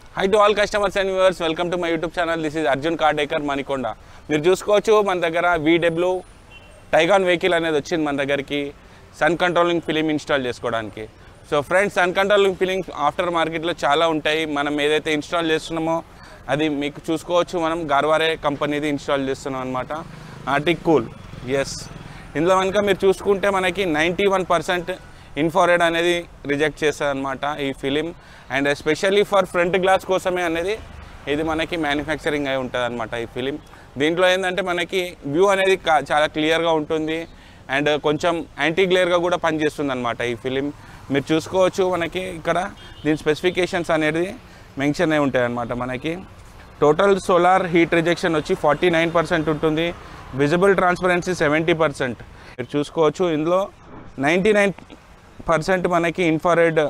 High to all customers and viewers welcome to my YouTube channel this is Arjun Kardekar Manikonda మీరు చూసుకోవచ్చు మన దగ్గర VW టైగాన్ vehicle అనేది వచ్చింది మన దగ్గరికి సన్ కంట్రోలింగ్ ఫిలిం ఇన్స్టాల్ చేసుకోవడానికి so friends sun controlling film after మార్కెట్లో చాలా ఉంటాయి మనం ఏదైతే ఇన్స్టాల్ చేస్తున్నామో అది మీకు చూసుకోవచ్చు మనం గార్వారే కంపెనీది ఇన్స్టాల్ చేస్తున్నాం అనమాట ఆర్టిక్ కూల్ ఎస్ ఇందులో కనుక మీరు చూసుకుంటే మనకి నైంటీ వన్ పర్సెంట్ ఇన్ఫారెడ్ అనేది రిజెక్ట్ చేస్తుంది అనమాట ఈ film and especially for front glass కోసమే అనేది ఇది మనకి మ్యానుఫ్యాక్చరింగ్ అయి ఉంటుంది అనమాట ఈ ఫిలిం దీంట్లో ఏంటంటే మనకి వ్యూ అనేది కా- చాలా క్లియర్గా ఉంటుంది అండ్ కొంచెం యాంటీ గ్లేర్గా కూడా పనిచేస్తుంది అనమాట ఈ ఫిలిం మీరు చూసుకోవచ్చు మనకి ఇక్కడ దీని స్పెసిఫికేషన్స్ అనేది మెన్షన్ అయి ఉంటాయి అనమాట మనకి టోటల్ సోలార్ హీట్ రిజెక్షన్ వచ్చి ఫార్టీ నైన్ పర్సెంట్ ఉంటుంది విజిబుల్ ట్రాన్స్పరెన్సీ సెవెంటీ పర్సెంట్ మీరు చూసుకోవచ్చు ఇందులో నైంటీ నైన్ పర్సెంట్ మనకి ఇన్ఫారెడ్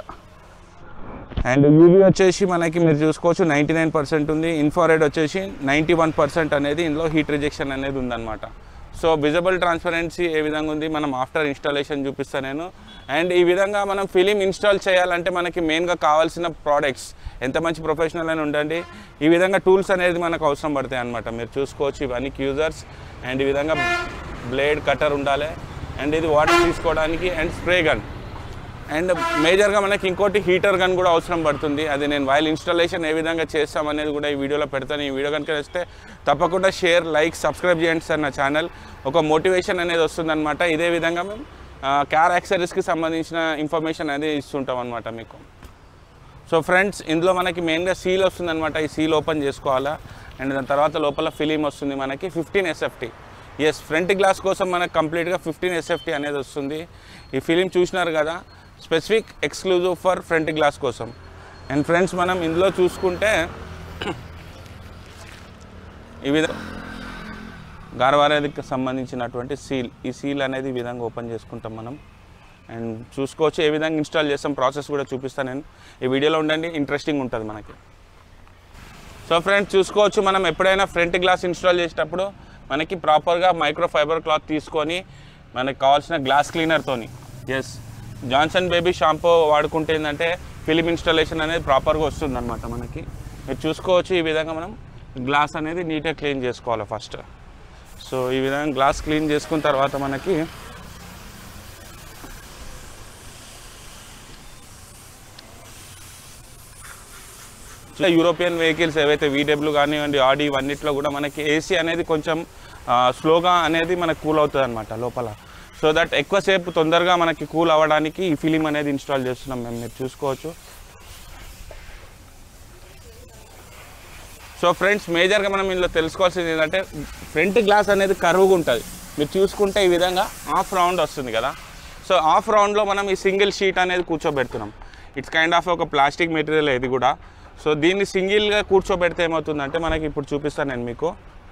అండ్ యూవీ వచ్చేసి మనకి మీరు చూసుకోవచ్చు నైంటీ నైన్ పర్సెంట్ ఉంది ఇన్ఫారెడ్ వచ్చేసి నైంటీ వన్ పర్సెంట్ అనేది ఇందులో హీట్ రిజెక్షన్ అనేది ఉందన్నమాట సో విజిబుల్ ట్రాన్స్పరెన్సీ ఏ విధంగా ఉంది మనం ఆఫ్టర్ ఇన్స్టాలేషన్ చూపిస్తాను నేను అండ్ ఈ విధంగా మనం ఫిలిం ఇన్స్టాల్ చేయాలంటే మనకి మెయిన్గా కావాల్సిన ప్రోడక్ట్స్ ఎంత మంచి ప్రొఫెషనల్ అని ఉండండి ఈ విధంగా టూల్స్ అనేది మనకు అవసరం పడతాయి అనమాట మీరు చూసుకోవచ్చు ఇవన్నీ క్యూజర్స్ అండ్ ఈ విధంగా బ్లేడ్ కటర్ ఉండాలి అండ్ ఇది వాటర్ తీసుకోవడానికి అండ్ స్ప్రే గన్ అండ్ మేజర్గా మనకి ఇంకోటి హీటర్ గన్ కూడా అవసరం పడుతుంది అది నేను వైల్ ఇన్స్టాలేషన్ ఏ విధంగా చేస్తాం అనేది కూడా ఈ వీడియోలో పెడతాను ఈ వీడియో కనుక వస్తే తప్పకుండా షేర్ లైక్ సబ్స్క్రైబ్ చేయండి సార్ నా ఛానల్ ఒక మోటివేషన్ అనేది వస్తుందన్నమాట ఇదే విధంగా మేము క్యార్ యాక్సరీస్కి సంబంధించిన ఇన్ఫర్మేషన్ అనేది ఇస్తుంటాం అనమాట మీకు సో ఫ్రెండ్స్ ఇందులో మనకి మెయిన్గా సీల్ వస్తుందన్నమాట ఈ సీల్ ఓపెన్ చేసుకోవాలా అండ్ దాని తర్వాత లోపల ఫిలిం వస్తుంది మనకి fifteen SFT yes front glass కోసం మనకు కంప్లీట్గా ఫిఫ్టీన్ ఎస్ఎఫ్టీ అనేది వస్తుంది ఈ ఫిలిం చూసినారు కదా specific exclusive for front glass కోసం అండ్ ఫ్రెండ్స్ మనం ఇందులో చూసుకుంటే ఈ విధంగా గార్వారేదికి సంబంధించినటువంటి సీల్ ఈ సీల్ అనేది ఈ విధంగా ఓపెన్ చేసుకుంటాం మనం అండ్ చూసుకోవచ్చు ఏ విధంగా ఇన్స్టాల్ చేస్తాం ప్రాసెస్ కూడా చూపిస్తాను నేను ఈ వీడియోలో ఉండండి ఇంట్రెస్టింగ్ ఉంటుంది మనకి సో ఫ్రెండ్స్ చూసుకోవచ్చు మనం ఎప్పుడైనా ఫ్రంట్ గ్లాస్ ఇన్స్టాల్ చేసేటప్పుడు మనకి ప్రాపర్గా మైక్రో ఫైబర్ క్లాత్ తీసుకొని మనకి కావాల్సిన గ్లాస్ క్లీనర్తోని ఎస్ జాన్సన్ బేబీ షాంపూ వాడుకుంటే ఏంటంటే ఫిలిం ఇన్స్టాలేషన్ అనేది ప్రాపర్గా వస్తుంది అనమాట మనకి మీరు చూసుకోవచ్చు ఈ విధంగా మనం గ్లాస్ అనేది నీట్గా క్లీన్ చేసుకోవాలి ఫస్ట్ సో ఈ విధంగా గ్లాస్ క్లీన్ చేసుకున్న తర్వాత మనకి ఇట్లా యూరోపియన్ వెహికల్స్ ఏవైతే వీడబ్ల్యూ కానివ్వండి ఆడి ఇవన్నిట్లో కూడా మనకి ఏసీ అనేది కొంచెం స్లోగా అనేది మనకు కూల్ అవుతుంది అనమాట లోపల సో దట్ ఎక్కువసేపు తొందరగా మనకి కూల్ అవ్వడానికి ఈ ఫిలిం అనేది ఇన్స్టాల్ చేస్తున్నాం మేము మీరు చూసుకోవచ్చు సో ఫ్రెండ్స్ మేజర్గా మనం ఇందులో తెలుసుకోవాల్సింది ఏంటంటే ఫ్రంట్ గ్లాస్ అనేది కరువుగా ఉంటుంది మీరు చూసుకుంటే ఈ విధంగా హాఫ్ రౌండ్ వస్తుంది కదా సో హాఫ్ రౌండ్లో మనం ఈ సింగిల్ షీట్ అనేది కూర్చోబెడుతున్నాం ఇట్స్ కైండ్ ఆఫ్ ఒక ప్లాస్టిక్ మెటీరియల్ ఇది కూడా సో దీన్ని సింగిల్గా కూర్చోబెడితే ఏమవుతుందంటే మనకి ఇప్పుడు చూపిస్తాను నేను మీకు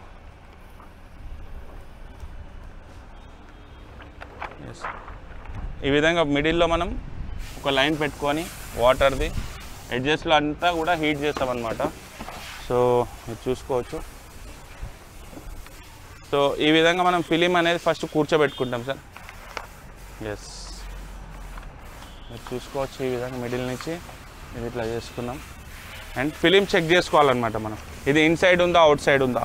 Yes. ఈ విధంగా మిడిల్లో మనం ఒక లైన్ పెట్టుకొని వాటర్ది ఎడ్జెస్లో అంతా కూడా హీట్ చేస్తామన్నమాట సో మీరు చూసుకోవచ్చు సో ఈ విధంగా మనం ఫిలిం అనేది ఫస్ట్ కూర్చోబెట్టుకుంటాం సార్ ఎస్ మీరు చూసుకోవచ్చు ఈ విధంగా మిడిల్ నుంచి ఇది ఇట్లా చేసుకున్నాం అండ్ ఫిలిం చెక్ చేసుకోవాలన్నమాట మనం ఇది ఇన్సైడ్ ఉందా అవుట్ సైడ్ ఉందా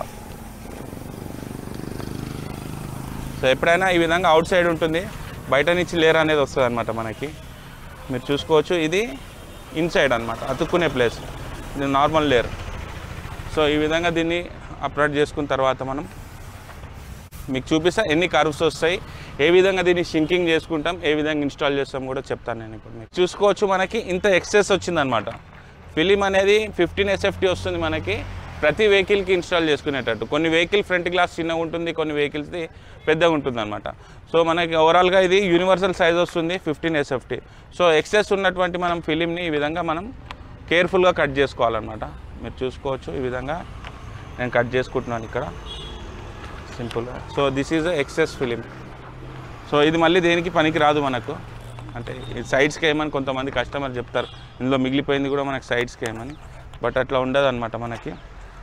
సో ఎప్పుడైనా ఈ విధంగా అవుట్ సైడ్ ఉంటుంది బయట నుంచి లేయర్ అనేది వస్తుంది అనమాట మనకి మీరు చూసుకోవచ్చు ఇది ఇన్సైడ్ అనమాట అతుక్కునే ప్లేస్ ఇది నార్మల్ లేయర్ సో ఈ విధంగా దీన్ని అప్లోడ్ చేసుకున్న తర్వాత మనం మీకు చూపిస్తా ఎన్ని కర్వ్స్ వస్తాయి ఏ విధంగా దీన్ని షింకింగ్ చేసుకుంటాం ఏ విధంగా ఇన్స్టాల్ చేస్తాం కూడా చెప్తాను నేను ఇప్పుడు మీకు చూసుకోవచ్చు మనకి ఇంత ఎక్సెస్ వచ్చిందనమాట ఫిలిం అనేది ఫిఫ్టీన్ ఎస్ఎఫ్టీ వస్తుంది మనకి ప్రతి వెహికల్కి ఇన్స్టాల్ చేసుకునేటట్టు కొన్ని వెహికల్ ఫ్రంట్ గ్లాస్ చిన్నగా ఉంటుంది కొన్ని వెహికల్స్ది పెద్దగా ఉంటుంది అనమాట సో మనకి ఓవరాల్గా ఇది యూనివర్సల్ సైజ్ వస్తుంది ఫిఫ్టీన్ ఎస్ఎఫ్టీ సో ఎక్సెస్ ఉన్నటువంటి మనం ఫిలింని ఈ విధంగా మనం కేర్ఫుల్గా కట్ చేసుకోవాలన్నమాట మీరు చూసుకోవచ్చు ఈ విధంగా నేను కట్ చేసుకుంటున్నాను ఇక్కడ సింపుల్గా so this is excess film so ఇది మళ్ళీ దేనికి పనికి రాదు మనకు అంటే ఈ సైడ్స్కి ఏమని కొంతమంది కస్టమర్ చెప్తారు ఇందులో మిగిలిపోయింది కూడా మనకి సైడ్స్కి ఏమని బట్ అట్లా ఉండదు అనమాట మనకి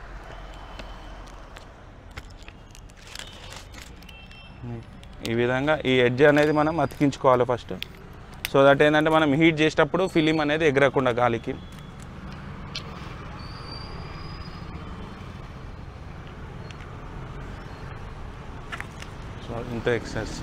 ఈ విధంగా ఈ ఎడ్జ్ అనేది మనం అతికించుకోవాలి ఫస్ట్ సో దట్ ఏంటంటే మనం హీట్ చేసేటప్పుడు ఫిలిం అనేది ఎగరకుండా గాలికి ఇంత ఎక్సెస్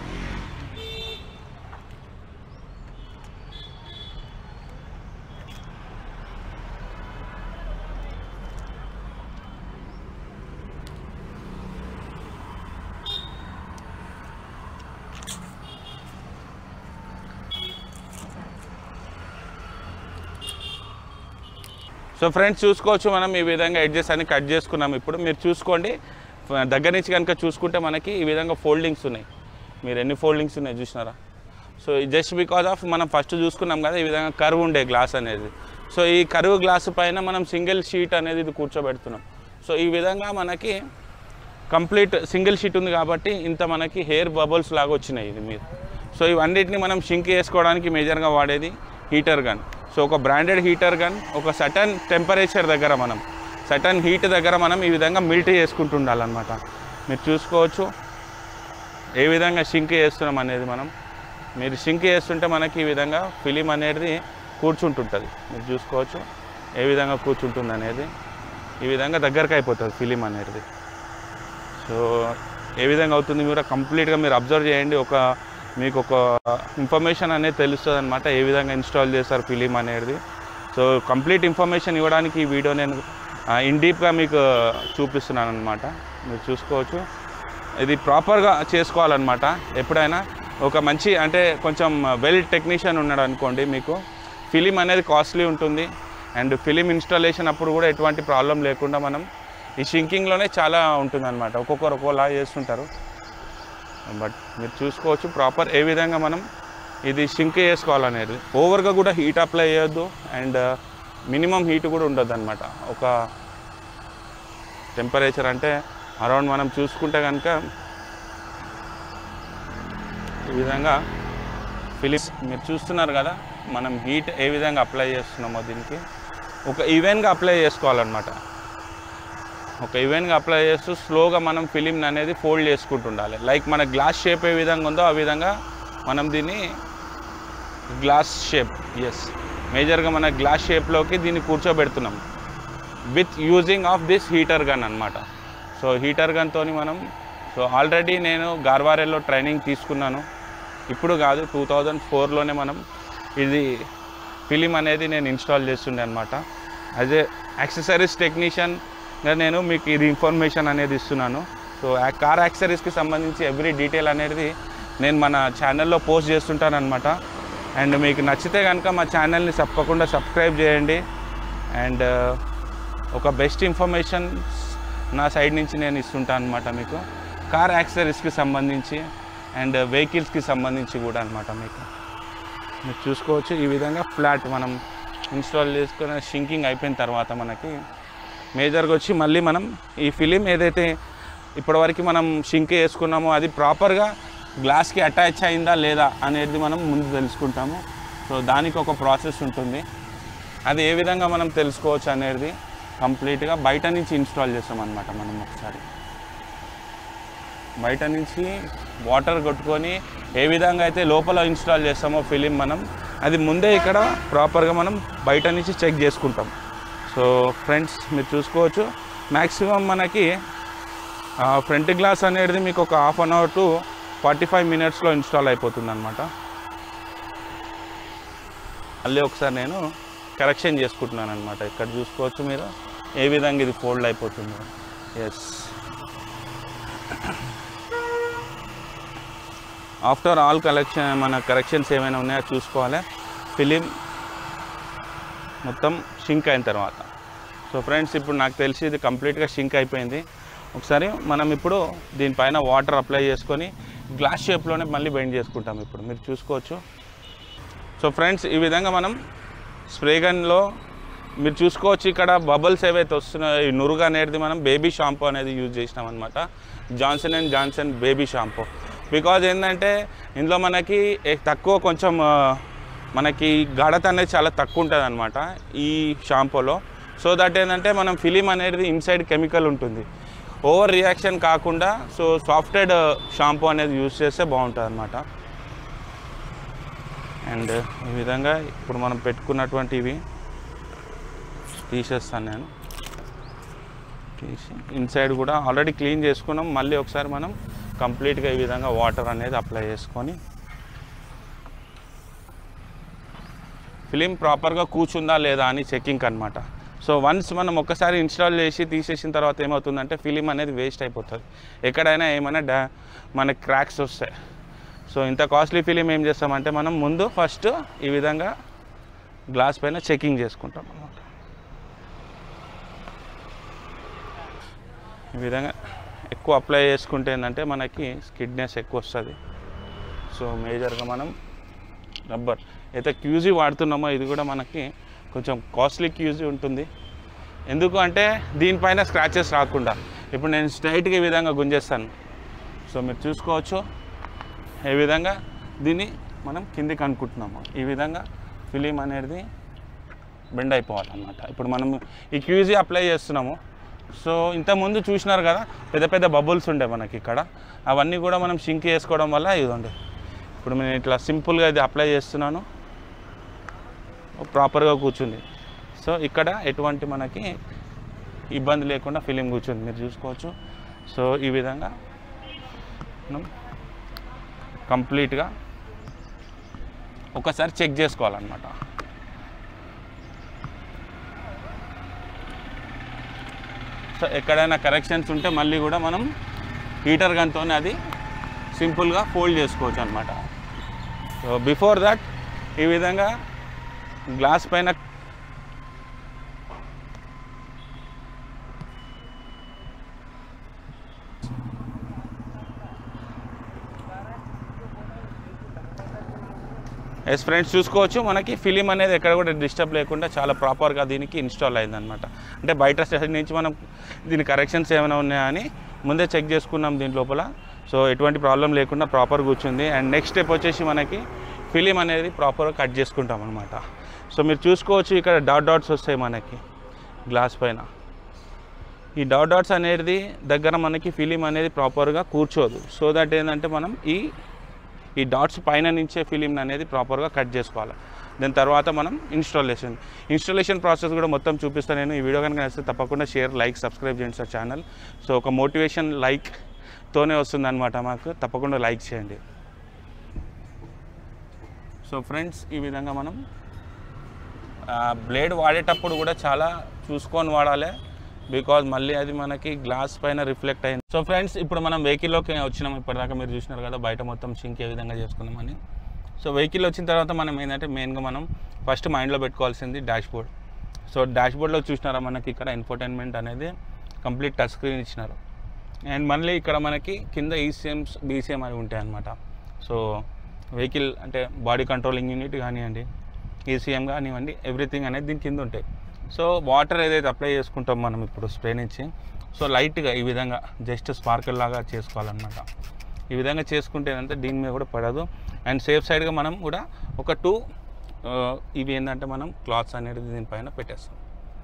సో ఫ్రెండ్స్ చూసుకోవచ్చు మనం ఈ విధంగా ఎడ్జెస్ అన్ని కట్ చేసుకున్నాం ఇప్పుడు మీరు చూసుకోండి ఫ- దగ్గర నుంచి కనుక చూసుకుంటే మనకి ఈ విధంగా ఫోల్డింగ్స్ ఉన్నాయి మీరు ఎన్ని ఫోల్డింగ్స్ ఉన్నాయి చూసినారా సో జస్ట్ బికాజ్ ఆఫ్ మనం ఫస్ట్ చూసుకున్నాం కదా ఈ విధంగా కర్వ్ ఉండే గ్లాస్ అనేది సో ఈ కర్వ్ గ్లాస్ పైన మనం సింగిల్ షీట్ అనేది ఇది కూర్చోబెడుతున్నాం సో ఈ విధంగా మనకి కంప్లీట్ సింగిల్ షీట్ ఉంది కాబట్టి ఇంత మనకి హెయిర్ బబుల్స్ లాగా వచ్చినాయి ఇది మీరు సో ఇవన్నిటిని మనం షింక్ చేసుకోవడానికి మేజర్గా వాడేది హీటర్ గన్ సో ఒక బ్రాండెడ్ హీటర్ గన్ ఒక సటన్ టెంపరేచర్ దగ్గర మనం సటన్ హీట్ దగ్గర మనం ఈ విధంగా మిల్ట్ చేసుకుంటూ ఉండాలన్నమాట మీరు చూసుకోవచ్చు ఏ విధంగా షింక్ చేస్తున్నాం అనేది మనం మీరు షింక్ చేస్తుంటే మనకి ఈ విధంగా ఫిలిం అనేది కూర్చుంటుంటుంది మీరు చూసుకోవచ్చు ఏ విధంగా కూర్చుంటుంది అనేది ఈ విధంగా దగ్గరకు అయిపోతుంది ఫిలిం అనేది సో ఏ విధంగా అవుతుంది మీరు కంప్లీట్గా మీరు అబ్జర్వ్ చేయండి ఒక మీకు ఒక ఇన్ఫర్మేషన్ అనేది తెలుస్తుంది అనమాట ఏ విధంగా ఇన్స్టాల్ చేస్తారు ఫిలిం అనేది సో కంప్లీట్ ఇన్ఫర్మేషన్ ఇవ్వడానికి ఈ వీడియో నేను ఇన్ డీప్గా మీకు చూపిస్తున్నాను అనమాట మీరు చూసుకోవచ్చు ఇది ప్రాపర్గా చేసుకోవాలన్నమాట ఎప్పుడైనా ఒక మంచి అంటే కొంచెం వెల్ టెక్నీషియన్ ఉన్నాడు అనుకోండి మీకు ఫిలిం అనేది కాస్ట్లీ ఉంటుంది అండ్ ఫిలిం ఇన్స్టాలేషన్ అప్పుడు కూడా ఎటువంటి ప్రాబ్లం లేకుండా మనం ఈ షింకింగ్లోనే చాలా ఉంటుందన్నమాట ఒక్కొక్కరు ఒక్కోలా చేస్తుంటారు బట్ మీరు చూసుకోవచ్చు ప్రాపర్ ఏ విధంగా మనం ఇది షింక్ చేసుకోవాలనేది ఓవర్గా కూడా హీట్ అప్లై చేయొద్దు అండ్ మినిమం హీట్ కూడా ఉండొద్దు అనమాట ఒక టెంపరేచర్ అంటే అరౌండ్ మనం చూసుకుంటే కనుక ఈ విధంగా ఫిలిప్స్ మీరు చూస్తున్నారు కదా మనం హీట్ ఏ విధంగా అప్లై చేస్తున్నామో దీనికి ఒక ఈవెన్గా అప్లై చేసుకోవాలన్నమాట ఒక ఈవెన్గా అప్లై చేస్తూ స్లోగా మనం ఫిలిం అనేది ఫోల్డ్ చేసుకుంటుండాలి లైక్ మన గ్లాస్ షేప్ ఏ విధంగా ఉందో ఆ విధంగా మనం దీన్ని గ్లాస్ షేప్ ఎస్ మేజర్గా మన గ్లాస్ షేప్లోకి దీన్ని కూర్చోబెడుతున్నాం with using of this heater gun అనమాట సో హీటర్ గన్తో మనం సో ఆల్రెడీ నేను గార్వారెల్లో ట్రైనింగ్ తీసుకున్నాను ఇప్పుడు కాదు టూ థౌజండ్ ఫోర్లోనే మనం ఇది ఫిలిం అనేది నేను ఇన్స్టాల్ చేస్తుండే అనమాట యాజ్ ఏ యాక్సెసరీస్ టెక్నీషియన్గా నేను మీకు ఇది ఇన్ఫర్మేషన్ అనేది ఇస్తున్నాను సో ఆ కార్ యాక్సెసరీస్కి సంబంధించి ఎవ్రీ డీటెయిల్ అనేది నేను మన ఛానల్లో పోస్ట్ చేస్తుంటాను అనమాట అండ్ మీకు నచ్చితే కనుక మా ఛానల్ని తప్పకుండా సబ్స్క్రైబ్ చేయండి అండ్ ఒక బెస్ట్ ఇన్ఫర్మేషన్ నా సైడ్ నుంచి నేను ఇస్తుంటాను అనమాట మీకు కార్ యాక్సరీస్కి సంబంధించి అండ్ వెహికల్స్కి సంబంధించి కూడా అనమాట మీకు మీరు చూసుకోవచ్చు ఈ విధంగా ఫ్లాట్ మనం ఇన్స్టాల్ చేసుకున్న షింకింగ్ అయిపోయిన తర్వాత మనకి మేజర్గా వచ్చి మళ్ళీ మనం ఈ ఫిలిం ఏదైతే ఇప్పటివరకు మనం షింక్ చేసుకున్నామో అది ప్రాపర్గా గ్లాస్కి అటాచ్ అయిందా లేదా అనేది మనం ముందు తెలుసుకుంటాము సో దానికి ఒక ప్రాసెస్ ఉంటుంది అది ఏ విధంగా మనం తెలుసుకోవచ్చు అనేది కంప్లీట్గా బయట నుంచి ఇన్స్టాల్ చేస్తాం అనమాట మనం ఒకసారి బయట నుంచి వాటర్ కొట్టుకొని ఏ విధంగా అయితే లోపల ఇన్స్టాల్ చేస్తామో ఫిలిం మనం అది ముందే ఇక్కడ ప్రాపర్గా మనం బయట నుంచి చెక్ చేసుకుంటాం సో ఫ్రెండ్స్ మీరు చూసుకోవచ్చు మ్యాక్సిమం మనకి ఫ్రంట్ గ్లాస్ అనేది మీకు ఒక half an hour to forty five మినిట్స్లో ఇన్స్టాల్ అయిపోతుంది అనమాట మళ్ళీ ఒకసారి నేను కరెక్షన్ చేసుకుంటున్నాను అనమాట ఇక్కడ చూసుకోవచ్చు మీరు ఏ విధంగా ఇది ఫోల్డ్ అయిపోతుందో ఎస్ ఆఫ్టర్ ఆల్ కలెక్షన్ మన కరెక్షన్స్ ఏమైనా ఉన్నాయో చూసుకోవాలి ఫిలిం మొత్తం షింక్ అయిన తర్వాత సో ఫ్రెండ్స్ ఇప్పుడు నాకు తెలిసి ఇది కంప్లీట్గా షింక్ అయిపోయింది ఒకసారి మనం ఇప్పుడు దీనిపైన వాటర్ అప్లై చేసుకొని గ్లాస్ షేప్లోనే మళ్ళీ బెండ్ చేసుకుంటాం ఇప్పుడు మీరు చూసుకోవచ్చు సో ఫ్రెండ్స్ ఈ విధంగా మనం స్ప్రే గన్లో మీరు చూసుకోవచ్చు ఇక్కడ బబుల్స్ ఏవైతే వస్తున్నాయో ఈ నురుగు అనేది మనం బేబీ షాంపూ అనేది యూజ్ చేసినాం అనమాట Johnson and Johnson baby shampoo because ఏంటంటే ఇందులో మనకి ఏ- తక్కువ కొంచెం ఆ, మనకి గాఢత అనేది చాలా తక్కువ ఉంటుంది అనమాట ఈ షాంపూలో సో దట్ ఏంటంటే మనం ఫిలిం అనేది ఇన్సైడ్ కెమికల్ ఉంటుంది ఓవర్ రియాక్షన్ కాకుండా సో సాఫ్టెడ్ షాంపూ అనేది యూజ్ చేస్తే బాగుంటుంది అనమాట అండ్ ఈ విధంగా ఇప్పుడు మనం పెట్టుకున్నటువంటి ఇవి తీసేస్తాను నేను తీసి ఇన్సైడ్ కూడా ఆల్రెడీ క్లీన్ చేసుకున్నాం మళ్ళీ ఒకసారి మనం కంప్లీట్గా ఈ విధంగా వాటర్ అనేది అప్లై చేసుకొని ఫిలిం ప్రాపర్గా కూర్చుందా లేదా అని చెకింగ్ అనమాట సో వన్స్ మనం ఒక్కసారి ఇన్స్టాల్ చేసి తీసేసిన తర్వాత ఏమవుతుందంటే ఫిలిం అనేది వేస్ట్ అయిపోతుంది ఎక్కడైనా ఏమైనా డా మనకి క్రాక్స్ వస్తాయి సో ఇంత కాస్ట్లీ ఫిలిం ఏం చేస్తామంటే మనం ముందు ఫస్ట్ ఈ విధంగా గ్లాస్ పైన చెకింగ్ చేసుకుంటాం అన్నమాట ఈ విధంగా ఎక్కువ అప్లై చేసుకుంటే ఏంటంటే మనకి స్కిడ్నెస్ ఎక్కువ వస్తుంది సో మేజర్గా మనం రబ్బర్ అయితే క్యూజీ వాడుతున్నామో ఇది కూడా మనకి కొంచెం కాస్ట్లీ క్యూజీ ఉంటుంది ఎందుకు అంటే దీనిపైన స్క్రాచెస్ రాకుండా ఇప్పుడు నేను స్ట్రైట్గా ఈ విధంగా గుంజేస్తాను సో మీరు చూసుకోవచ్చు ఈ విధంగా దీన్ని మనం కిందికి అనుకుంటున్నాము ఈ విధంగా ఫిలిం అనేది బెండ్ అయిపోవాలన్నమాట ఇప్పుడు మనం ఈ క్యూజీ అప్లై చేస్తున్నాము సో ఇంతకుముందు చూసినారు కదా పెద్ద పెద్ద బబుల్స్ ఉండే మనకి ఇక్కడ అవన్నీ కూడా మనం షింక్ చేసుకోవడం వల్ల ఇది ఉండే ఇప్పుడు నేను ఇట్లా సింపుల్గా ఇది అప్లై చేస్తున్నాను ప్రాపర్గా కూర్చుంది సో ఇక్కడ ఎటువంటి మనకి ఇబ్బంది లేకుండా ఫిలిం కూర్చుంది మీరు చూసుకోవచ్చు సో ఈ విధంగా మనం కంప్లీట్గా ఒకసారి చెక్ చేసుకోవాలన్నమాట సో ఎక్కడైనా కరెక్షన్స్ ఉంటే మళ్ళీ కూడా మనం హీటర్ గన్తో అది సింపుల్గా ఫోల్డ్ చేసుకోవచ్చు అనమాట సో బిఫోర్ దట్ ఈ విధంగా గ్లాస్ పైన ఎస్ ఫ్రెండ్స్ చూసుకోవచ్చు మనకి ఫిలిం అనేది ఎక్కడ కూడా డిస్టర్బ్ లేకుండా చాలా ప్రాపర్గా దీనికి ఇన్స్టాల్ అయిందనమాట అంటే బయట సైడ్ నుంచి మనం దీని కరెక్షన్స్ ఏమైనా ఉన్నాయా అని ముందే చెక్ చేసుకున్నాం దీని లోపల సో ఎటువంటి ప్రాబ్లం లేకుండా ప్రాపర్ కూర్చుంది అండ్ నెక్స్ట్ స్టెప్ వచ్చేసి మనకి ఫిలిం అనేది ప్రాపర్గా కట్ చేసుకుంటాం అనమాట సో మీరు చూసుకోవచ్చు ఇక్కడ డాట్ డాట్స్ వస్తాయి మనకి గ్లాస్ పైన ఈ డాట్ డాట్స్ అనేది దగ్గర మనకి ఫిలిం అనేది ప్రాపర్గా కూర్చోదు సో దట్ ఏంటంటే మనం ఈ ఈ డాట్స్ పైన నుంచే ఫిలిం అనేది ప్రాపర్గా కట్ చేసుకోవాలి దాని తర్వాత మనం ఇన్స్టాలేషన్ ఇన్స్టాలేషన్ ప్రాసెస్ కూడా మొత్తం చూపిస్తాను నేను ఈ వీడియో కనుక నచ్చితే తప్పకుండా షేర్ లైక్ సబ్స్క్రైబ్ చేయండి సార్ ఛానల్ సో ఒక మోటివేషన్ లైక్తోనే వస్తుంది అనమాట మాకు తప్పకుండా లైక్ చేయండి సో ఫ్రెండ్స్ ఈ విధంగా మనం బ్లేడ్ వాడేటప్పుడు కూడా చాలా చూసుకొని వాడాలి బికాజ్ మళ్ళీ అది మనకి గ్లాస్ పైన రిఫ్లెక్ట్ అయింది సో ఫ్రెండ్స్ ఇప్పుడు మనం వెహికల్లోకి వచ్చినాం ఇప్పటిదాకా మీరు చూసినారు కదా బయట మొత్తం సింక్ ఏ విధంగా చేసుకున్నామని సో వెహికల్ వచ్చిన తర్వాత మనం ఏంటంటే మెయిన్గా మనం ఫస్ట్ మైండ్లో పెట్టుకోవాల్సింది డాష్ బోర్డ్ సో డాష్ బోర్డ్లో చూసినారా మనకి ఇక్కడ ఇన్ఫోటైన్మెంట్ అనేది కంప్లీట్ టచ్ స్క్రీన్ ఇచ్చినారు అండ్ మళ్ళీ ఇక్కడ మనకి కింద ఈసీఎంస్ బీసీఎం అని ఉంటాయి అన్నమాట సో వెహికల్ అంటే బాడీ కంట్రోలింగ్ యూనిట్ కానివ్వండి ఈసీఎం కానివ్వండి ఎవ్రీథింగ్ అనేది దీని కింద ఉంటాయి సో వాటర్ ఏదైతే అప్లై చేసుకుంటాం మనం ఇప్పుడు స్ప్రే నుంచి సో లైట్గా ఈ విధంగా జస్ట్ స్పార్కిల్ లాగా చేసుకోవాలన్నమాట ఈ విధంగా చేసుకుంటే ఏంటంటే దీని మీద కూడా పడదు అండ్ సేఫ్ సైడ్గా మనం కూడా ఒక టూ ఇవి ఏంటంటే మనం క్లాత్స్ అనేది దీనిపైన పెట్టేస్తాం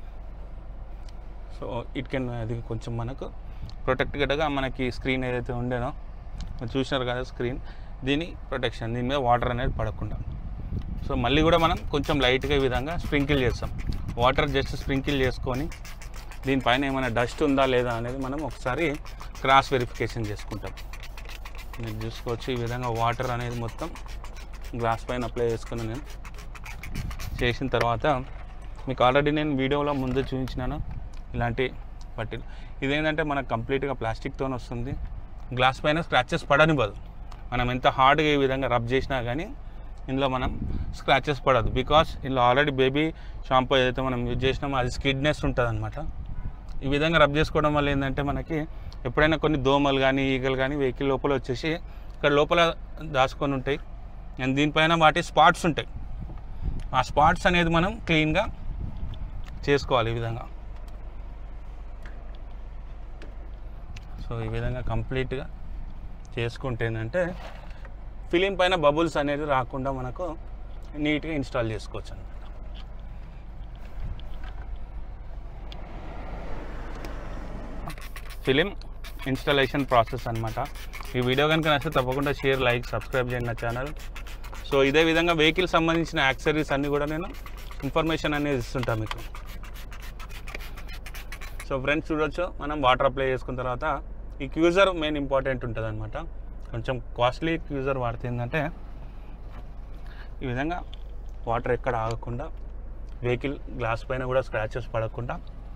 సో ఇట్ కెన్ అది కొంచెం మనకు ప్రొటెక్టెడ్గా మనకి స్క్రీన్ ఏదైతే ఉండేనో మీరు చూసినారు కదా స్క్రీన్ దీని ప్రొటెక్షన్ దీని మీద వాటర్ అనేది పడకుండా సో మళ్ళీ కూడా మనం కొంచెం లైట్గా ఈ విధంగా స్ప్రింకిల్ చేస్తాం వాటర్ జస్ట్ స్ప్రింకిల్ చేసుకొని దీనిపైన ఏమైనా డస్ట్ ఉందా లేదా అనేది మనం ఒకసారి క్రాస్ వెరిఫికేషన్ చేసుకుంటాం మీరు చూసుకోవచ్చు ఈ విధంగా వాటర్ అనేది మొత్తం గ్లాస్ పైన అప్లై చేసుకుని నేను చేసిన తర్వాత మీకు ఆల్రెడీ నేను వీడియోలో ముందు చూపించినాను ఇలాంటి పట్టీలు ఇదేంటంటే మనకు కంప్లీట్గా ప్లాస్టిక్తో వస్తుంది గ్లాస్ పైన స్క్రాచెస్ పడనివ్వదు మనం ఎంత హార్డ్గా ఈ విధంగా రబ్ చేసినా కానీ ఇందులో మనం స్క్రాచెస్ పడదు బికాస్ ఇందులో ఆల్రెడీ బేబీ షాంపూ ఏదైతే మనం యూజ్ చేసినామో అది స్కిడ్నెస్ ఉంటుంది అనమాట ఈ విధంగా రబ్ చేసుకోవడం వల్ల ఏంటంటే మనకి ఎప్పుడైనా కొన్ని దోమలు కానీ ఈగలు కానీ వెహికల్ లోపల వచ్చేసి ఇక్కడ లోపల దాచుకొని ఉంటాయి అండ్ దీనిపైన వాటి స్పాట్స్ ఉంటాయి ఆ స్పాట్స్ అనేది మనం క్లీన్గా చేసుకోవాలి ఈ విధంగా సో ఈ విధంగా కంప్లీట్గా చేసుకుంటే ఏంటంటే ఫిలిం పైన బబుల్స్ అనేది రాకుండా మనకు నీట్గా ఇన్స్టాల్ చేసుకోవచ్చు అనమాట ఫిలిం ఇన్స్టాలేషన్ ప్రాసెస్ అనమాట ఈ వీడియో కనుక నచ్చితే తప్పకుండా షేర్ లైక్ సబ్స్క్రైబ్ చేయండి నా ఛానల్ సో ఇదే విధంగా వెహికల్ సంబంధించిన యాక్సరీస్ అన్నీ కూడా నేను ఇన్ఫర్మేషన్ అనేది ఇస్తుంటాను మీకు సో ఫ్రెండ్స్ చూడొచ్చు మనం వాటర్ అప్లై చేసుకున్న తర్వాత ఈ క్యూజర్ మెయిన్ ఇంపార్టెంట్ ఉంటుంది అనమాట కొంచెం కాస్ట్లీ క్యూజర్ వాడితే ఏంటంటే ఈ విధంగా వాటర్ ఎక్కడ ఆగకుండా వెహికల్ గ్లాస్ పైన కూడా స్క్రాచెస్ పడకుండా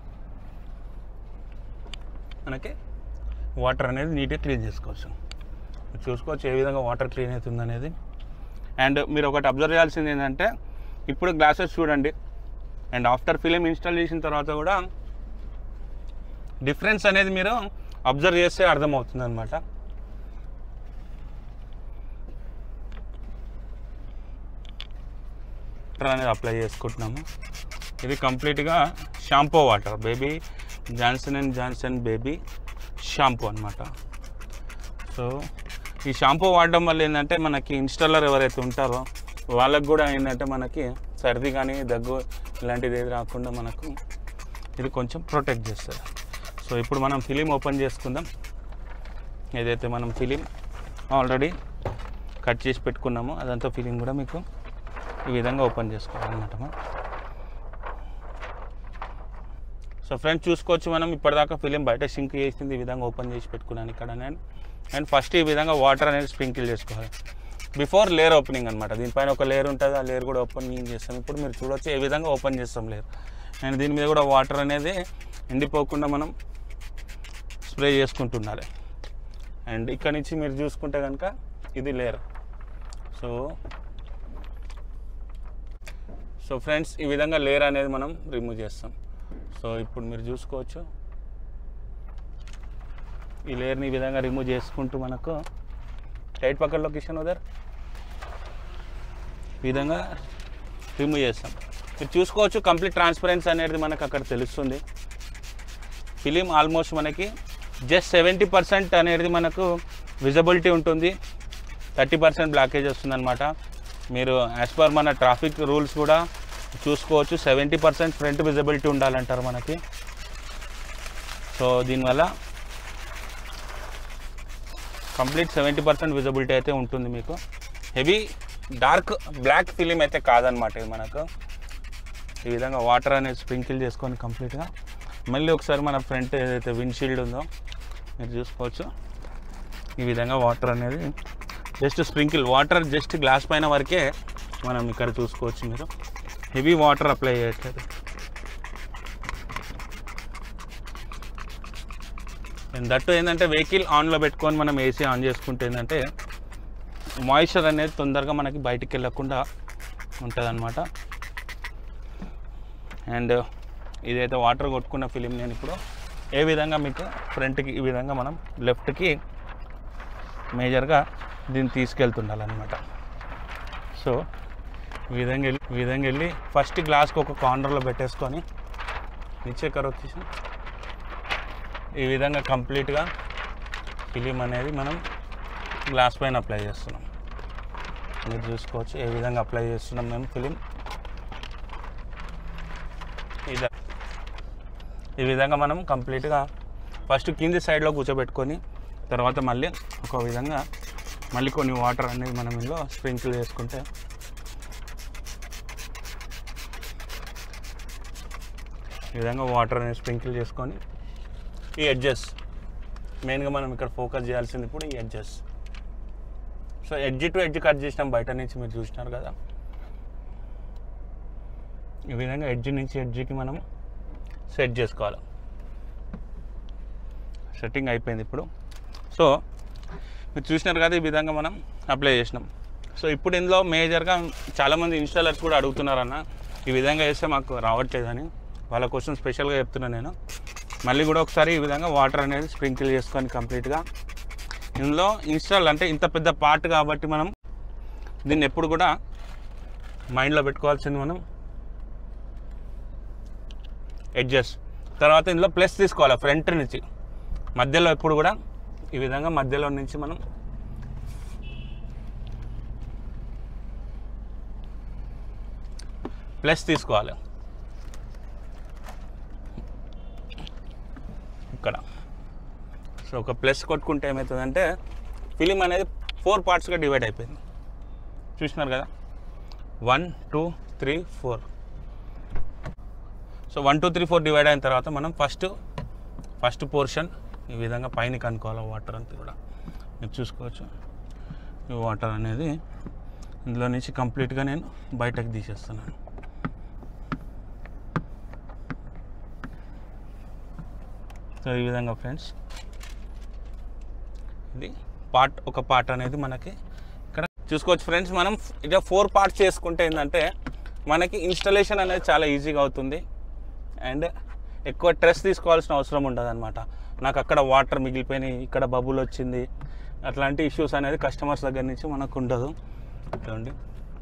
మనకి వాటర్ అనేది నీట్గా క్లీన్ చేసుకోవచ్చు చూసుకోవచ్చు ఏ విధంగా వాటర్ క్లీన్ అవుతుంది అనేది అండ్ మీరు ఒకటి అబ్జర్వ్ చేయాల్సింది ఏంటంటే ఇప్పుడు గ్లాసెస్ చూడండి అండ్ ఆఫ్టర్ ఫిలిం ఇన్స్టాల్ చేసిన తర్వాత కూడా డిఫరెన్స్ అనేది మీరు అబ్జర్వ్ చేస్తే అర్థమవుతుంది అనమాట వాటర్ అనేది అప్లై చేసుకుంటున్నాము ఇది కంప్లీట్గా shampoo water baby Johnson and Johnson baby shampoo అనమాట సో ఈ షాంపూ వాడడం వల్ల ఏంటంటే మనకి ఇన్స్టాలర్ ఎవరైతే ఉంటారో వాళ్ళకి కూడా ఏంటంటే మనకి సర్ది కానీ దగ్గు ఇలాంటిది ఏది రాకుండా మనకు ఇది కొంచెం ప్రొటెక్ట్ చేస్తుంది సో ఇప్పుడు మనం ఫిలిం ఓపెన్ చేసుకుందాం ఏదైతే మనం ఫిలిం ఆల్రెడీ కట్ చేసి పెట్టుకున్నామో అదంతా ఫిలిం కూడా మీకు ఈ విధంగా ఓపెన్ చేసుకోవాలన్నమాట మనం సో ఫ్రెండ్స్ చూసుకోవచ్చు మనం ఇప్పటిదాకా ఫిలిం బయట సింక్ చేసింది ఈ విధంగా ఓపెన్ చేసి పెట్టుకున్నాను ఇక్కడ నేను అండ్ ఫస్ట్ ఈ విధంగా వాటర్ అనేది స్ప్రింకిల్ చేసుకోవాలి బిఫోర్ లేయర్ ఓపెనింగ్ అనమాట దీనిపైన ఒక లేయర్ ఉంటుంది ఆ లేయర్ కూడా ఓపెనింగ్ చేస్తాం ఇప్పుడు మీరు చూడొచ్చు ఏ విధంగా ఓపెన్ చేస్తాం లేయర్ అండ్ దీని మీద కూడా వాటర్ అనేది ఎండిపోకుండా మనం స్ప్రే చేసుకుంటుండాలి అండ్ ఇక్కడ నుంచి మీరు చూసుకుంటే కనుక ఇది లేయర్ సో సో ఫ్రెండ్స్ ఈ విధంగా లేయర్ అనేది మనం రిమూవ్ చేస్తాం సో ఇప్పుడు మీరు చూసుకోవచ్చు ఈ లేయర్ని ఈ విధంగా రిమూవ్ చేసుకుంటూ మనకు టైట్ పక్కన లొకేషన్ ఉదర్ ఈ విధంగా రిమూవ్ చేస్తాం మీరు చూసుకోవచ్చు కంప్లీట్ ట్రాన్స్పరెన్సీ అనేది మనకు అక్కడ తెలుస్తుంది ఫిలిం ఆల్మోస్ట్ మనకి జస్ట్ సెవెంటీ పర్సెంట్ అనేది మనకు విజిబిలిటీ ఉంటుంది థర్టీ పర్సెంట్ బ్లాకేజ్ వస్తుందన్నమాట మీరు యాజ్ పర్ మన ట్రాఫిక్ రూల్స్ కూడా చూసుకోవచ్చు సెవెంటీ పర్సెంట్ ఫ్రంట్ విజిబిలిటీ ఉండాలంటారు మనకి సో దీనివల్ల కంప్లీట్ సెవెంటీ పర్సెంట్ విజిబిలిటీ అయితే ఉంటుంది మీకు హెవీ డార్క్ బ్లాక్ ఫిలిం అయితే కాదనమాట ఇది మనకు ఈ విధంగా వాటర్ అనేది స్ప్రింకిల్ చేసుకొని కంప్లీట్గా మళ్ళీ ఒకసారి మన ఫ్రంట్ ఏదైతే విండ్షీల్డ్ ఉందో మీరు చూసుకోవచ్చు ఈ విధంగా వాటర్ అనేది just sprinkle water just glass పైన వరకే మనం ఇక్కడ చూసుకోవచ్చు మీరు హెవీ వాటర్ అప్లై చేయట్లేదు అండ్ దట్టు ఏంటంటే వెహికల్ ఆన్లో పెట్టుకొని మనం ఏసీ ఆన్ చేసుకుంటే ఏంటంటే మాయిశ్చర్ అనేది తొందరగా మనకి బయటికి వెళ్ళకుండా ఉంటుంది అనమాట అండ్ ఇదైతే వాటర్ కొట్టుకున్న ఫిలిం నేను ఇప్పుడు ఏ విధంగా మీకు ఫ్రంట్కి ఈ విధంగా మనం లెఫ్ట్కి మేజర్గా దీన్ని తీసుకెళ్తుండాలన్నమాట సో ఈ విధంగా వెళ్ళి ఈ విధంగా వెళ్ళి ఫస్ట్ గ్లాస్కి ఒక కార్నర్లో పెట్టేసుకొని నిచ్చే కరో తీసి ఈ విధంగా కంప్లీట్గా ఫిలిం అనేది మనం గ్లాస్ పైన అప్లై చేస్తున్నాం మీరు చూసుకోవచ్చు ఏ విధంగా అప్లై చేస్తున్నాం మేము ఫిలిం ఇది ఈ విధంగా మనం కంప్లీట్గా ఫస్ట్ కింది సైడ్లో కూర్చోబెట్టుకొని తర్వాత మళ్ళీ ఒక విధంగా మళ్ళీ కొన్ని వాటర్ అనేది మనం ఇందులో స్ప్రింకిల్ చేసుకుంటే ఈ విధంగా వాటర్ అనేది స్ప్రింకిల్ చేసుకొని ఈ ఎడ్జెస్ మెయిన్గా మనం ఇక్కడ ఫోకస్ చేయాల్సింది ఇప్పుడు ఈ edges so edge to edge cut చేసినాం బయట నుంచి మీరు చూసినారు కదా ఈ విధంగా ఎడ్జ్ నుంచి ఎడ్జ్కి మనం సెట్ చేసుకోవాలి సెట్టింగ్ అయిపోయింది ఇప్పుడు సో మీరు చూసినారు కదా ఈ విధంగా మనం అప్లై చేసినాం సో ఇప్పుడు ఇందులో మేజర్గా చాలామంది ఇన్స్టాలర్స్ కూడా అడుగుతున్నారన్న ఈ విధంగా చేస్తే మాకు రావట్లేదని వాళ్ళ కోసం స్పెషల్గా చెప్తున్నాను నేను మళ్ళీ కూడా ఒకసారి ఈ విధంగా వాటర్ అనేది స్ప్రింకిల్ చేసుకొని కంప్లీట్గా ఇందులో ఇన్స్టాల్ అంటే ఇంత పెద్ద పార్ట్ కాబట్టి మనం దీన్ని ఎప్పుడు కూడా మైండ్లో పెట్టుకోవాల్సింది మనం ఎడ్జెస్ తర్వాత ఇందులో ప్లస్ తీసుకోవాలి ఫ్రంట్ నుంచి మధ్యలో ఎప్పుడు కూడా ఈ విధంగా మధ్యలో నుంచి మనం ప్లస్ తీసుకోవాలి ఇక్కడ సో ఒక ప్లస్ కొట్టుకుంటే ఏమవుతుందంటే ఫిలిం అనేది ఫోర్ పార్ట్స్గా డివైడ్ అయిపోయింది చూసినారు కదా one two three four so one two three four divide అయిన తర్వాత మనం ఫస్ట్ ఫస్ట్ పోర్షన్ ఈ విధంగా పైన కనుక్కోవాలి వాటర్ అంతా కూడా మీరు చూసుకోవచ్చు ఈ వాటర్ అనేది ఇందులో నుంచి కంప్లీట్గా నేను బయటకు తీసేస్తున్నాను సో ఈ విధంగా ఫ్రెండ్స్ ఇది పార్ట్ ఒక పార్ట్ అనేది మనకి ఇక్కడ చూసుకోవచ్చు ఫ్రెండ్స్ మనం ఇక ఫోర్ పార్ట్స్ చేసుకుంటే ఏంటంటే మనకి ఇన్స్టలేషన్ అనేది చాలా ఈజీగా అవుతుంది అండ్ ఎక్కువ స్ట్రెస్ తీసుకోవాల్సిన అవసరం ఉండదు అనమాట నాకు అక్కడ వాటర్ మిగిలిపోయినాయి ఇక్కడ బబుల్ వచ్చింది అట్లాంటి ఇష్యూస్ అనేది కస్టమర్స్ దగ్గర నుంచి మనకు ఉండదు చూడండి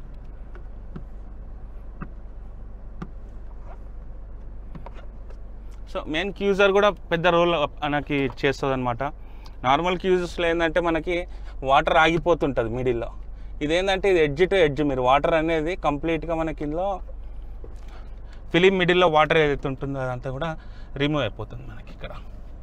సో మెయిన్ క్యూజర్ కూడా పెద్ద రోల్ మనకి చేస్తుంది అనమాట నార్మల్ క్యూజర్స్లో ఏంటంటే మనకి వాటర్ ఆగిపోతుంటుంది మిడిల్లో ఇదేంటంటే ఇది ఎడ్జ్ టు ఎడ్జ్ మీరు వాటర్ అనేది కంప్లీట్గా మనకి ఇందులో ఫిలిం మిడిల్లో వాటర్ ఏదైతే ఉంటుందో అదంతా కూడా రిమూవ్ అయిపోతుంది మనకి ఇక్కడ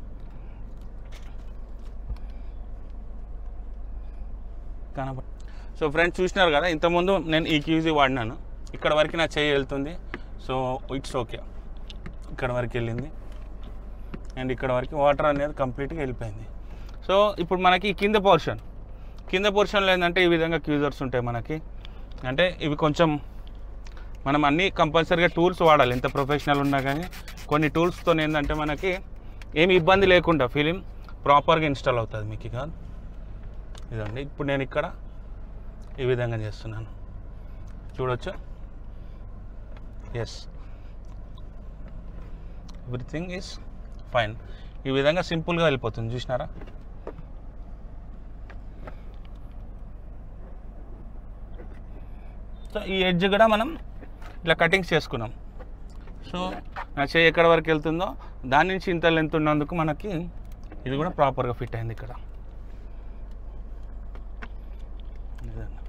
కనబ సో ఫ్రెండ్స్ చూసినారు కదా ఇంతకుముందు నేను ఈ క్యూజీ వాడినాను ఇక్కడ వరకు నా చెయ్యి వెళ్తుంది సో ఇట్స్ ఓకే ఇక్కడ వరకు వెళ్ళింది అండ్ ఇక్కడ వరకు వాటర్ అనేది కంప్లీట్గా వెళ్ళిపోయింది సో ఇప్పుడు మనకి ఈ కింద పోర్షన్ కింద పోర్షన్లో ఏంటంటే ఈ విధంగా క్యూజర్స్ ఉంటాయి మనకి అంటే ఇవి కొంచెం మనం అన్ని కంపల్సరీగా టూల్స్ వాడాలి ఎంత ప్రొఫెషనల్ ఉన్నా కానీ కొన్ని టూల్స్తో ఏంటంటే మనకి ఏమి ఇబ్బంది లేకుండా ఫిలిం ప్రాపర్గా ఇన్స్టాల్ అవుతుంది మీకు కాదు ఇదండి ఇప్పుడు నేను ఇక్కడ ఈ విధంగా చేస్తున్నాను చూడొచ్చు ఎస్ ఎవ్రీథింగ్ ఈజ్ ఫైన్ ఈ విధంగా సింపుల్గా వెళ్ళిపోతుంది చూసినారా సో ఈ ఎడ్జ్ కూడా మనం ఇట్లా కటింగ్స్ చేసుకున్నాం సో నా చేయి ఎక్కడ వరకు వెళ్తుందో దాని నుంచి ఇంత లెంత్ ఉన్నందుకు మనకి ఇది కూడా ప్రాపర్గా ఫిట్ అయింది ఇక్కడ ఇదండి.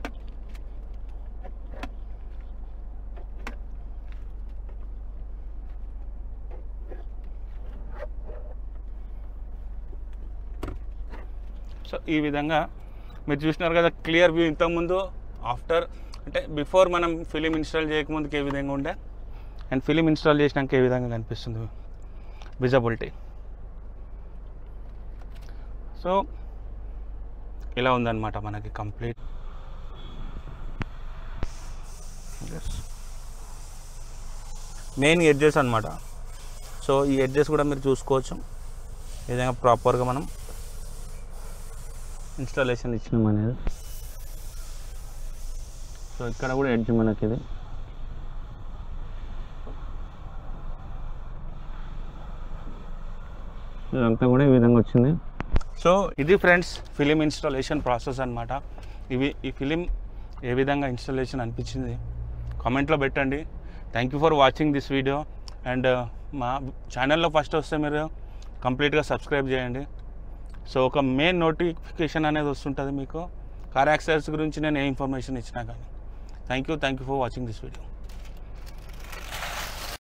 సో ఈ విధంగా మీరు చూసినారు కదా క్లియర్ వ్యూ ఇంతకుముందు ఆఫ్టర్ అంటే బిఫోర్ మనం ఫిలిం ఇన్స్టాల్ చేయకముందుకు ఏ విధంగా ఉండే అండ్ ఫిలిం ఇన్స్టాల్ చేసినాక ఏ విధంగా కనిపిస్తుంది విజబిలిటీ సో ఇలా ఉందన్నమాట మనకి కంప్లీట్ మెయిన్ ఎడ్జెస్ అనమాట సో ఈ ఎడ్జెస్ కూడా మీరు చూసుకోవచ్చు ఈ విధంగా ప్రాపర్గా మనం ఇన్స్టాలేషన్ ఇచ్చినాం అనేది సో ఇక్కడ కూడా ఎడ్జ్ మనకి ఇది ఇదంతా కూడా ఈ విధంగా వచ్చింది సో ఇది ఫ్రెండ్స్ ఫిలిం ఇన్స్టాలేషన్ ప్రాసెస్ అనమాట ఇవి ఈ ఫిలిం ఏ విధంగా ఇన్స్టాలేషన్ అనిపించింది కామెంట్లో పెట్టండి thank you for watching this video and మా ఛానల్లో ఫస్ట్ వస్తే మీరు కంప్లీట్గా సబ్స్క్రైబ్ చేయండి సో ఒక మెయిన్ నోటిఫికేషన్ అనేది వస్తుంటుంది మీకు కార్ యాక్సిడెంట్స్ గురించి నేను ఏ ఇన్ఫర్మేషన్ ఇచ్చినా కానీ thank you thank you for watching this video